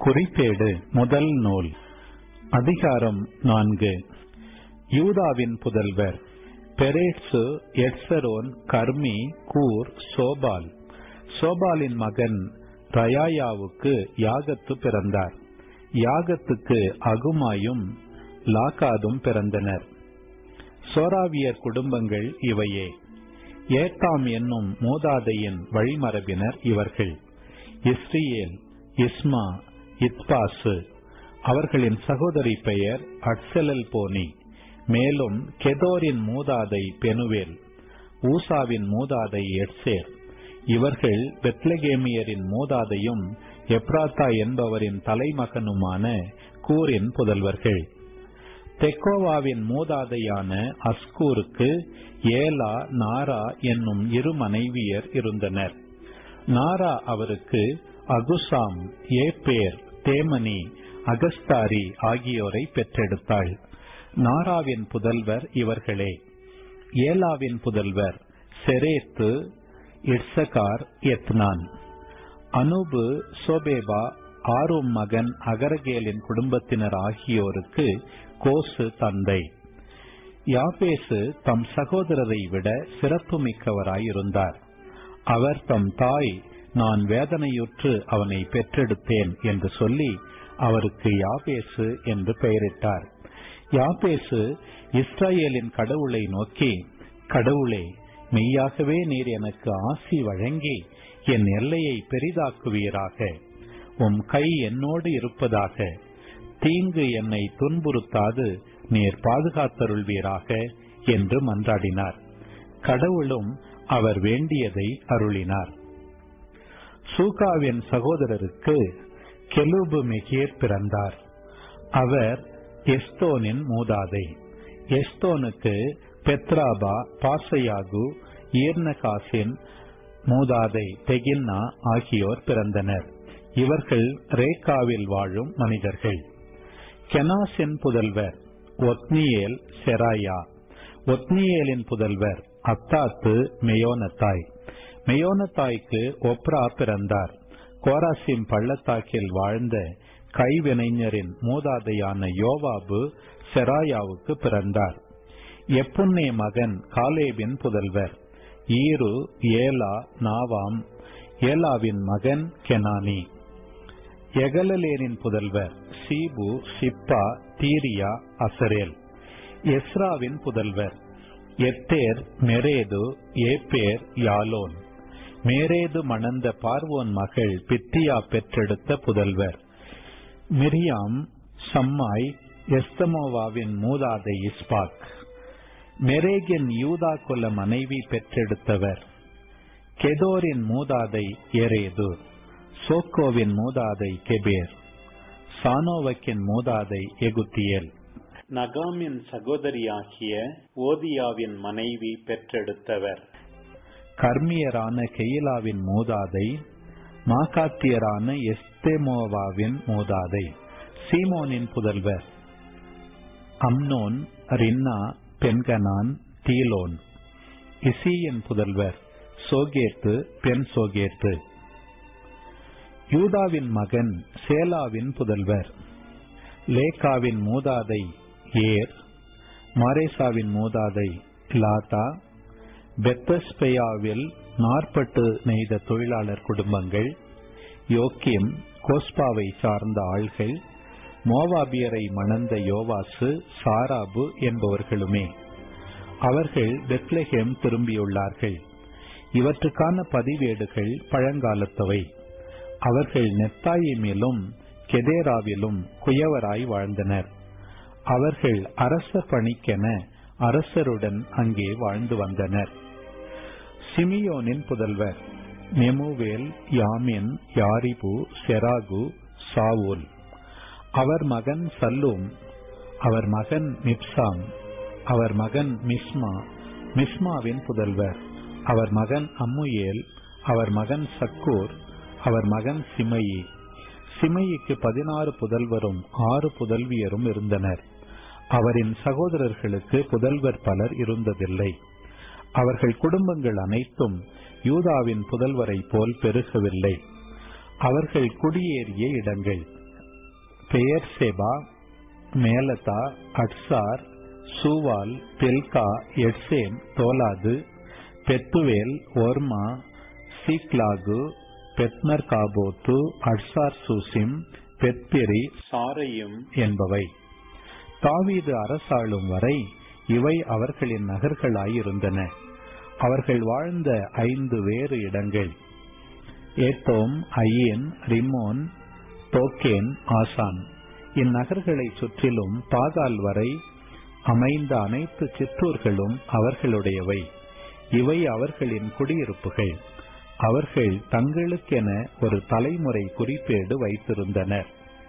குறிப்பேடு முதல் நூல் அதிகாரம் நான்கு யூதாவின் புதல்வர் பெரேட்சு எட்சரோன் கர்மி கூர் சோபால் சோபாலின் மகன் ரயாயாவுக்கு யாகத்து பிறந்தார் யாகத்துக்கு அகுமாயும் லாகாதும் பிறந்தனர் சோராவியர் குடும்பங்கள் இவையே ஏத்தாம் என்னும் மூதாதையின் வழிமரபினர் இவர்கள் இஸ்ரியேல் இஸ்மா இத்பாசு அவர்களின் சகோதரி பெயர் அட்சலல் போனி மேலும் கெதோரின் மூதாதை பெனுவேல் ஊசாவின் மூதாதை எட்சேர் இவர்கள் பெத்லகேமியரின் மூதாதையும் எப்ராத்தா என்பவரின் தலைமகனுமான கூரின் புதல்வர்கள் தெக்கோவாவின் மூதாதையான அஸ்கூருக்கு ஏலா நாரா என்னும் இரு மனைவியர் இருந்தனர் நாரா அவருக்கு அகுசாம் ஏப்பேர் தேமனி அகஸ்தாரி ஆகியோரை பெற்றெடுத்தாள் நாராவின் புதல்வர் இவர்களே ஏலாவின் புதல்வர் செரேத்து இட்சகார் எத்னான் அனுபு சோபேபா ஆரும் மகன் அகரகேலின் குடும்பத்தினர் ஆகியோருக்கு கோசு தந்தை யாபேசு தம் சகோதரரை விட சிறப்பு மிக்கவராயிருந்தார் அவர் தம் தாய் நான் வேதனையுற்று அவனை பெற்றெடுத்தேன் என்று சொல்லி அவருக்கு யாபேசு என்று பெயரிட்டார் யாபேசு இஸ்ரேலின் கடவுளை நோக்கி கடவுளே மெய்யாகவே நீர் எனக்கு ஆசி வழங்கி என் எல்லையை பெரிதாக்குவீராக உம் கை என்னோடு இருப்பதாக தீங்கு என்னை துன்புறுத்தாது நீர் பாதுகாத்தருள்வீராக என்று மன்றாடினார் கடவுளும் அவர் வேண்டியதை அருளினார் சூகாவின் சகோதரருக்கு கெலுபு மெகீர் பிறந்தார் அவர் எஸ்தோனின் மூதாதை எஸ்தோனுக்கு பெத்ராபா பாசையாகு ஈர்னகாசின் மூதாதை தெகின்னா ஆகியோர் பிறந்தனர் இவர்கள் ரேகாவில் வாழும் மனிதர்கள் கெனாசின் புதல்வர் ஒத்னியேல் செராயா ஒத்னியேலின் புதல்வர் அத்தாத்து மெயோனத்தாய் மெயோனத்தாய்க்கு ஒப்ரா பிறந்தார் கோராசிம் பள்ளத்தாக்கில் வாழ்ந்த கைவினைஞரின் மூதாதையான யோவாபு செராயாவுக்கு பிறந்தார் எப்புன்னே மகன் காலேபின் புதல்வர் ஈரு ஏலா நாவாம் ஏலாவின் மகன் கெனானி எகலலேனின் புதல்வர் சீபு சிப்பா தீரியா அசரேல் எஸ்ராவின் புதல்வர் எத்தேர் மெரேது ஏப்பேர் யாலோன் மேரேது மணந்த பார்வோன் மகள் பித்தியா பெற்றெடுத்த புதல்வர் மிரியாம் சம்மாய் எஸ்தமோவாவின் மூதாதை இஸ்பாக் மெரேகின் யூதா குல மனைவி பெற்றெடுத்தவர் கெதோரின் மூதாதை எரேது சோக்கோவின் மூதாதை கெபேர் சானோவக்கின் மூதாதை எகுத்தியல் நகாமின் சகோதரியாகிய ஓதியாவின் மனைவி பெற்றெடுத்தவர் கர்மியரான கெயிலாவின் மூதாதை மாகாத்தியரான எஸ்தேமோவாவின் மூதாதை சீமோனின் புதல்வர் அம்னோன் ரின்னா பென்கனான் தீலோன் இசியின் புதல்வர் சோகேத்து பெண் சோகேத்து யூதாவின் மகன் சேலாவின் புதல்வர் லேகாவின் மூதாதை ஏர் மாரேசாவின் மூதாதை லாதா பெத்தஸ்பெயாவில் நாற்பட்டு நெய்த தொழிலாளர் குடும்பங்கள் யோக்கியம் கோஸ்பாவை சார்ந்த ஆள்கள் மோவாபியரை மணந்த யோவாசு சாராபு என்பவர்களுமே அவர்கள் பெத்லஹேம் திரும்பியுள்ளார்கள் இவற்றுக்கான பதிவேடுகள் பழங்காலத்தவை அவர்கள் நெத்தாயிமிலும் கெதேராவிலும் குயவராய் வாழ்ந்தனர் அவர்கள் அரச பணிக்கென அரசருடன் அங்கே வாழ்ந்து வந்தனர் சிமியோனின் புதல்வர் நெமுவேல் யாமின் யாரிபு செராகு சாவூல் அவர் மகன் சல்லூம் அவர் மகன் மிப்சாம் அவர் மகன் மிஸ்மா மிஸ்மாவின் புதல்வர் அவர் மகன் அம்முயேல் அவர் மகன் சக்கூர் அவர் மகன் சிமையி சிமையிக்கு பதினாறு புதல்வரும் ஆறு புதல்வியரும் இருந்தனர் அவரின் சகோதரர்களுக்கு புதல்வர் பலர் இருந்ததில்லை அவர்கள் குடும்பங்கள் அனைத்தும் யூதாவின் புதல்வரை போல் பெருகவில்லை அவர்கள் குடியேறிய இடங்கள் பெயர்செபா மேலதா அட்சார் சூவால் பெல்கா எட்சேம் தோலாது பெத்துவேல் ஒர்மா சீக்லாகு பெத்மர் காபோத்து அட்சார் சூசிம் பெத்பிரி சாரையும் என்பவை தாவீது அரசாளும் வரை இவை அவர்களின் நகர்களாயிருந்தன அவர்கள் வாழ்ந்த ஐந்து வேறு இடங்கள் ஏத்தோம் ஐயன் ரிமோன் தோக்கேன் ஆசான் இந்நகர்களை சுற்றிலும் பாகால் வரை அமைந்த அனைத்து சிற்றூர்களும் அவர்களுடையவை இவை அவர்களின் குடியிருப்புகள் அவர்கள் தங்களுக்கென ஒரு தலைமுறை குறிப்பேடு வைத்திருந்தனர்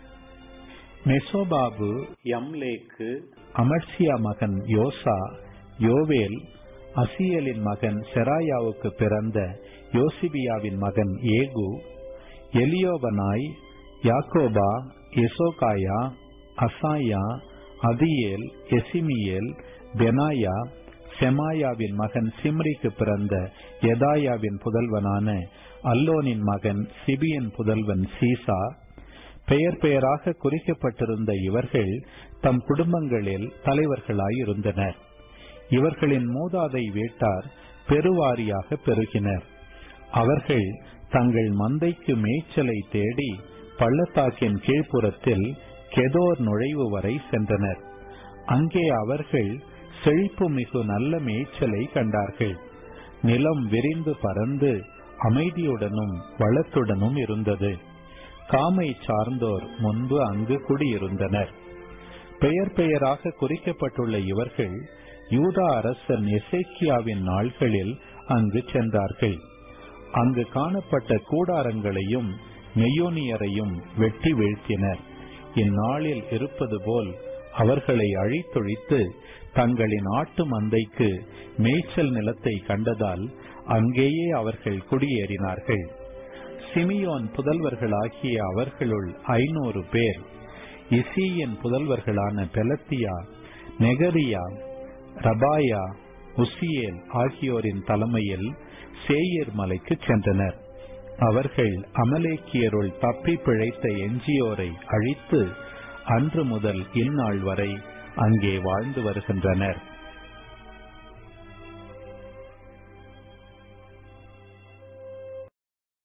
மெசோபாபு யம்லேக்கு அமர்சியா மகன் யோசா யோவேல் அசியலின் மகன் செராயாவுக்கு பிறந்த யோசிபியாவின் மகன் ஏகு எலியோவனாய் யாக்கோபா எசோகாயா அசாயா அதியேல் எசிமியேல் பெனாயா செமாயாவின் மகன் சிம்ரிக்கு பிறந்த எதாயாவின் புதல்வனான அல்லோனின் மகன் சிபியின் புதல்வன் சீசா பெயர் பெயராக குறிக்கப்பட்டிருந்த இவர்கள் தம் குடும்பங்களில் தலைவர்களாயிருந்தனர் இவர்களின் மூதாதை வீட்டார் பெருவாரியாக பெருகினர் அவர்கள் தங்கள் மந்தைக்கு மேய்ச்சலை தேடி பள்ளத்தாக்கின் கீழ்ப்புறத்தில் கெதோர் நுழைவு வரை சென்றனர் அங்கே அவர்கள் செழிப்பு மிகு நல்ல மேய்ச்சலை கண்டார்கள் நிலம் விரிந்து பறந்து அமைதியுடனும் வளத்துடனும் இருந்தது காமை சார்ந்தோர் முன்பு அங்கு குடியிருந்தனர் பெயர் பெயராக குறிக்கப்பட்டுள்ள இவர்கள் யூதா அரசன் எசேக்கியாவின் நாள்களில் அங்கு சென்றார்கள் அங்கு காணப்பட்ட கூடாரங்களையும் மெயோனியரையும் வெட்டி வீழ்த்தினர் இந்நாளில் இருப்பது போல் அவர்களை அழித்தொழித்து தங்களின் ஆட்டு மந்தைக்கு மேய்ச்சல் நிலத்தை கண்டதால் அங்கேயே அவர்கள் குடியேறினார்கள் சிமியோன் புதல்வர்களாகிய அவர்களுள் ஐநூறு பேர் இசீயின் புதல்வர்களான பெலத்தியா நெகரியா ரபாயா உசியேல் ஆகியோரின் தலைமையில் சேயர் மலைக்கு சென்றனர் அவர்கள் அமலேக்கியருள் தப்பி பிழைத்த எஞ்சியோரை அழித்து அன்று முதல் இந்நாள் வரை அங்கே வாழ்ந்து வருகின்றனர்